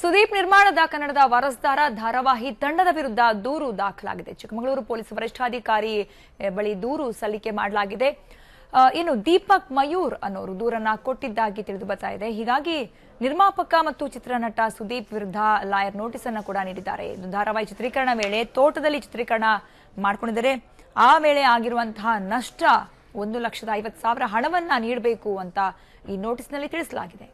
ಸುದೀಪ್ ನಿರ್ಮಾಣದ ಕನ್ನಡದ ವಾರಸ್ದಾರ ಧಾರಾವಾಹಿ ತಂಡದ ವಿರುದ್ಧ ದೂರು ದಾಖಲಾಗಿದೆ ಚಿಕ್ಕಮಗಳೂರು ಪೊಲೀಸ್ ವರಿಷ್ಠಾಧಿಕಾರಿ ಎ, ಬಳಿ ದೂರು ಸಲ್ಲಿಕೆ ಮಾಡಲಾಗಿದೆ ಆ, ಇನ್ನು ದೀಪಕ್ ಮಯೂರ್ ಅನ್ನೋರು ದೂರನ್ನ ಕೊಟ್ಟಿದ್ದಾಗಿ ತಿಳಿದು ಬರ್ತಾ ಇದೆ ಹೀಗಾಗಿ ನಿರ್ಮಾಪಕ ಮತ್ತು ಚಿತ್ರನಟ ಸುದೀಪ್ ವಿರುದ್ಧ ಲಾಯರ್ ನೋಟಿಸ್ ಅನ್ನ ಕೂಡ ನೀಡಿದ್ದಾರೆ ಇದು ಧಾರಾವಾಹಿ ಚಿತ್ರೀಕರಣ ವೇಳೆ ತೋಟದಲ್ಲಿ ಚಿತ್ರೀಕರಣ ಮಾಡ್ಕೊಂಡಿದ್ದಾರೆ ಆ ವೇಳೆ ಆಗಿರುವಂತಹ ನಷ್ಟ ಒಂದು ಲಕ್ಷದ ಐವತ್ತು ಸಾವಿರ ಹಣವನ್ನ ನೀಡಬೇಕು ಅಂತ ಈ ನೋಟಿಸ್ನಲ್ಲಿ ತಿಳಿಸಲಾಗಿದೆ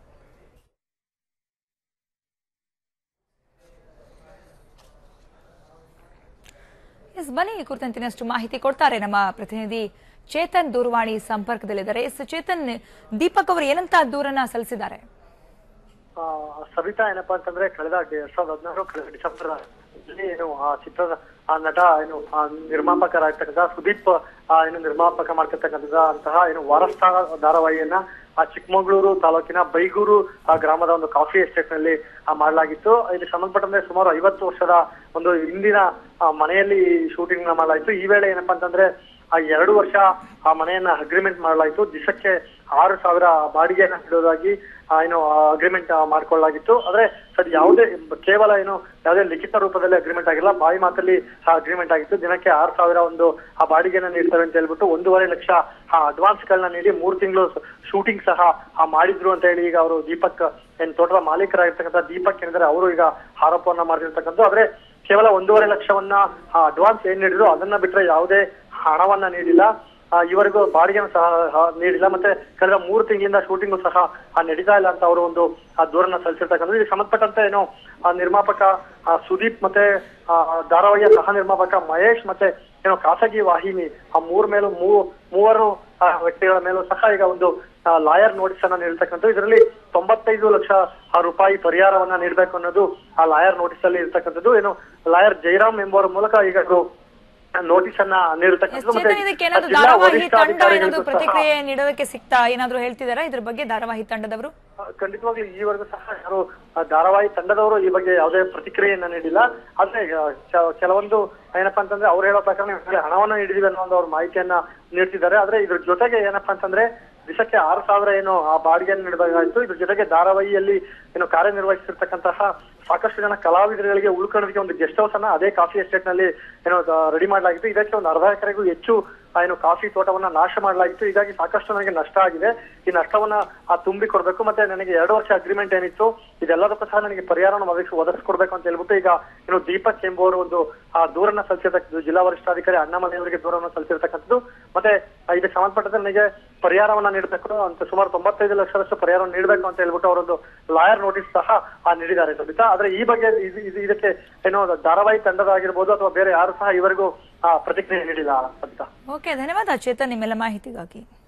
ಎಸ್ ಬನ್ನಿ ಈ ಕುರಿತಂತೆ ಇನ್ನಷ್ಟು ಮಾಹಿತಿ ಕೊಡ್ತಾರೆ ನಮ್ಮ ಪ್ರತಿನಿಧಿ ಚೇತನ್ ದೂರವಾಣಿ ಸಂಪರ್ಕದಲ್ಲಿದ್ದಾರೆ ಎಸ್ ಚೇತನ್ ದೀಪಕ್ ಅವರು ಏನಂತ ದೂರನ್ನ ಸಲ್ಲಿಸಿದ್ದಾರೆ ಆ, ಸವಿತಾ ಏನಪ್ಪಾ ಅಂತಂದ್ರೆ ಕಳೆದ ಎರಡ್ ಸಾವಿರದ ಹದಿನಾರು ಕಳೆದ ಡಿಸೆಂಬರ್ ಅಲ್ಲಿ ಏನು ಆ ಚಿತ್ರದ ಆ ನಟ ಏನು ಆ ನಿರ್ಮಾಪಕರಾಗಿರ್ತಕ್ಕಂಥ ಸುದೀಪ್ ಆ ಏನು ನಿರ್ಮಾಪಕ ಮಾಡ್ತಿರ್ತಕ್ಕಂತಹ ಏನು ವಾರಸ್ಥ ಧಾರಾವಾಹಿಯನ್ನ ಆ ಚಿಕ್ಕಮಗಳೂರು ತಾಲೂಕಿನ ಬೈಗೂರು ಆ ಗ್ರಾಮದ ಒಂದು ಕಾಫಿ ಎಸ್ಟೇಟ್ ನಲ್ಲಿ ಆ ಮಾಡಲಾಗಿತ್ತು ಇಲ್ಲಿ ಸಂಬಂಧಪಟ್ಟಂತೆ ಸುಮಾರು ಐವತ್ತು ವರ್ಷದ ಒಂದು ಹಿಂದಿನ ಆ, ಮನೆಯಲ್ಲಿ ಶೂಟಿಂಗ್ ನ ಮಾಡಲಾಯಿತು ಈ ವೇಳೆ ಏನಪ್ಪಾ ಅಂತಂದ್ರೆ ಆ ಎರಡು ವರ್ಷ ಆ ಮನೆಯನ್ನ ಅಗ್ರಿಮೆಂಟ್ ಮಾಡಲಾಯಿತು ದಿವಸಕ್ಕೆ ಆರು ಸಾವಿರ ಬಾಡಿಗೆಯನ್ನ ನೀಡೋದಾಗಿ ಆ, ಏನು ಅಗ್ರಿಮೆಂಟ್ ಮಾಡ್ಕೊಳ್ಳಲಾಗಿತ್ತು ಆದ್ರೆ ಸರ್ ಯಾವುದೇ ಕೇವಲ ಏನು ಯಾವುದೇ ಲಿಖಿತ ರೂಪದಲ್ಲಿ ಅಗ್ರಿಮೆಂಟ್ ಆಗಿಲ್ಲ ಬಾಯಿ ಮಾತಲ್ಲಿ ಆ ಅಗ್ರಿಮೆಂಟ್ ಆಗಿತ್ತು ದಿನಕ್ಕೆ ಆರು ಸಾವಿರ ಒಂದು ಆ ಬಾಡಿಗೆನ ನೀಡ್ತಾರೆ ಅಂತ ಹೇಳ್ಬಿಟ್ಟು ಒಂದೂವರೆ ಲಕ್ಷ ಆ ಅಡ್ವಾನ್ಸ್ ಗಳನ್ನ ನೀಡಿ ಮೂರು ತಿಂಗಳು ಶೂಟಿಂಗ್ ಸಹ ಆ ಮಾಡಿದ್ರು ಅಂತ ಹೇಳಿ ಈಗ ಅವರು ದೀಪಕ್ ಏನ್ ತೋಟದ ಮಾಲೀಕರಾಗಿರ್ತಕ್ಕಂಥ ದೀಪಕ್ ಏನಿದ್ದಾರೆ ಅವರು ಈಗ ಆರೋಪವನ್ನ ಮಾಡಿರ್ತಕ್ಕಂಥ ಆದ್ರೆ ಕೇವಲ ಒಂದೂವರೆ ಲಕ್ಷವನ್ನ ಅಡ್ವಾನ್ಸ್ ಏನ್ ನೀಡಿದ್ರು ಅದನ್ನ ಬಿಟ್ರೆ ಯಾವುದೇ ಹಣವನ್ನ ನೀಡಿಲ್ಲ ಆ, ಇವರಿಗೂ ಬಾಡಿಗೆನ ಸಹ ಆ, ನೀಡಿಲ್ಲ ಮತ್ತೆ ಕಳೆದ ಮೂರು ತಿಂಗಳಿಂದ ಶೂಟಿಂಗು ಸಹ ಆ, ನಡೀತಾ ಇಲ್ಲ ಅಂತ ಅವರು ಒಂದು ಆ, ದೂರನ್ನ ಸಲ್ಲಿಸಿರ್ತಕ್ಕಂಥದ್ದು ಇದಕ್ಕೆ ಸಂಬಂಧಪಟ್ಟಂತೆ ಏನು ಆ, ನಿರ್ಮಾಪಕ ಆ, ಸುದೀಪ್ ಮತ್ತೆ ಆ, ಧಾರಾವಾಹಿಯ ಸಹ ನಿರ್ಮಾಪಕ ಮಹೇಶ್ ಮತ್ತೆ ಏನೋ ಖಾಸಗಿ ವಾಹಿನಿ ಆ ಮೂರ್ ಮೇಲೂ ಮೂ ಮೂವರು ಆ, ವ್ಯಕ್ತಿಗಳ ಮೇಲೂ ಸಹ ಈಗ ಒಂದು ಲಾಯರ್ ನೋಟಿಸ್ ಅನ್ನ ನೀಡಿರ್ತಕ್ಕಂಥದ್ದು ಇದರಲ್ಲಿ ತೊಂಬತ್ತೈದು ಲಕ್ಷ ಆ, ರೂಪಾಯಿ ಪರಿಹಾರವನ್ನ ನೀಡಬೇಕು ಅನ್ನೋದು ಆ ಲಾಯರ್ ನೋಟಿಸ್ ಅಲ್ಲಿ ಇರ್ತಕ್ಕಂಥದ್ದು ಏನು ಲಾಯರ್ ಜೈರಾಮ್ ಎಂಬುವರ ಮೂಲಕ ಈಗ ಅವರು ನೋಟಿಸ್ ಅನ್ನ ಎಸ್ ನೀಡಿರ್ತಕ್ಕಂಥದ್ದು ಮತ್ತೆ ಚೇತನ್ ಇದಕ್ಕೆ ಏನಾದ್ರು ಜಿಲ್ಲಾ ಧಾರಾವಾಹಿ ತಂಡ ವರಿಷ್ಠಾಧಿಕಾರಿಗಳಿಗೂ ಏನಾದ್ರು ಸಹ ಪ್ರತಿಕ್ರಿಯೆ ನೀಡೋದಕ್ಕೆ ಸಿಗ್ತಾ ಏನಾದ್ರು ಹೇಳ್ತಿದಾರಾ ಇದ್ರ ಬಗ್ಗೆ ಧಾರಾವಾಹಿ ತಂಡದವರು ಆ, ಖಂಡಿತವಾಗ್ಲೂ ಈವರೆಗೂ ಸಹ ಯಾರು ಆ, ಧಾರಾವಾಹಿ ತಂಡದವರು ಈ ಬಗ್ಗೆ ಯಾವುದೇ ಪ್ರತಿಕ್ರಿಯೆಯನ್ನ ನೀಡಿಲ್ಲ ಆದ್ರೆ ಆ, ಕೆ- ಕೆಲವೊಂದು ಏನಪ್ಪಾ ಅಂತಂದ್ರೆ ಅವ್ರು ಹೇಳೋ ಪ್ರಕಾರ ಈಗಾಗಲೇ ಹಣವನ್ನ ನೀಡಿದೀವಿ ಅನ್ನೋ ಒಂದು ಅವ್ರ ಮಾಹಿತಿಯನ್ನ ನೀಡ್ತಿದ್ದಾರೆ ಆದ್ರೆ ಇದ್ರ ಜೊತೆಗೆ ಏನಪ್ಪಾ ಅಂತಂದ್ರೆ ದಿವಸಕ್ಕೆ ಆರು ಸಾವಿರ ಏನು ಆ ಬಾಡಿಗೆಯನ್ನು ನೀಡಬೇಕಾಗಿತ್ತು ಇದ್ರ ಜೊತೆಗೆ ಧಾರಾವಾಹಿಯಲ್ಲಿ ಏನು ಕಾರ್ಯನಿರ್ವಹಿಸಿರ್ತಕ್ಕಂತಹ ಸಾಕಷ್ಟು ಜನ ಕಲಾವಿದರುಗಳಿಗೆ ಉಳ್ಕೊಳ್ಳೋದಕ್ಕೆ ಒಂದು ಗೆಸ್ಟ್ ಹೌಸ್ ಅನ್ನ ಅದೇ ಕಾಫಿ ಎಸ್ಟೇಟ್ ನಲ್ಲಿ ಏನೋ ರೆಡಿ ಮಾಡಲಾಗಿತ್ತು ಇದಕ್ಕೆ ಒಂದು ಅರ್ಧ ಎಕರೆಗೂ ಹೆಚ್ಚು ಆ, ಏನು ಕಾಫಿ ತೋಟವನ್ನ ನಾಶ ಮಾಡಲಾಗಿತ್ತು ಹೀಗಾಗಿ ಸಾಕಷ್ಟು ನನಗೆ ನಷ್ಟ ಆಗಿದೆ ಈ ನಷ್ಟವನ್ನ ಆ, ತುಂಬಿ ಕೊಡ್ಬೇಕು ಮತ್ತೆ ನನಗೆ ಎರಡು ವರ್ಷ ಅಗ್ರಿಮೆಂಟ್ ಏನಿತ್ತು ಇದೆಲ್ಲದಕ್ಕೂ ಸಹ ನನಗೆ ಪರಿಹಾರವನ್ನು ಒದಗಿಸಿ ಒದಗಿಸ್ಕೊಡ್ಬೇಕು ಅಂತ ಹೇಳ್ಬಿಟ್ಟು ಈಗ ಏನು ದೀಪಕ್ ಎಂಬುವರು ಒಂದು ಆ ದೂರನ್ನ ಸಲ್ಲಿಸಿರ್ತಕ್ಕಂಥದ್ದು ಜಿಲ್ಲಾ ವರಿಷ್ಠಾಧಿಕಾರಿ ಅಣ್ಣಾಮಲೈ ಅವರಿಗೆ ದೂರವನ್ನು ಸಲ್ಲಿಸಿರ್ತಕ್ಕಂಥದ್ದು ಮತ್ತೆ ಆ, ಇದಕ್ಕೆ ಸಂಬಂಧಪಟ್ಟಂತೆ ನನಗೆ ಪರಿಹಾರವನ್ನ ನೀಡಬೇಕು ಅಂತ ಸುಮಾರು ತೊಂಬತ್ತೈದು ಲಕ್ಷದಷ್ಟು ಪರಿಹಾರವನ್ನು ನೀಡಬೇಕು ಅಂತ ಹೇಳ್ಬಿಟ್ಟು ಅವರೊಂದು ಲಾಯರ್ ನೋಟಿಸ್ ಸಹ ಆ, ನೀಡಿದ್ದಾರೆ ಸಬಿತಾ ಆದ್ರೆ ಈ ಬಗ್ಗೆ ಇದು- ಇದು- ಇದಕ್ಕೆ ಏನೋ ಧಾರಾವಾಹಿ ತಂಡದಾಗಿರ್ಬೋದು ಅಥವಾ ಬೇರೆ ಯಾರು ಸಹ ಇವರಿಗೂ ಆ, ಪ್ರತಿಕ್ರಿಯೆ ನೀಡಿಲ್ಲ ಸಬಿತಾ ಓಕೆ ಧನ್ಯವಾದ ಚೇತನ್ ನಿಮ್ಮೆಲ್ಲ ಮಾಹಿತಿಗಾಗಿ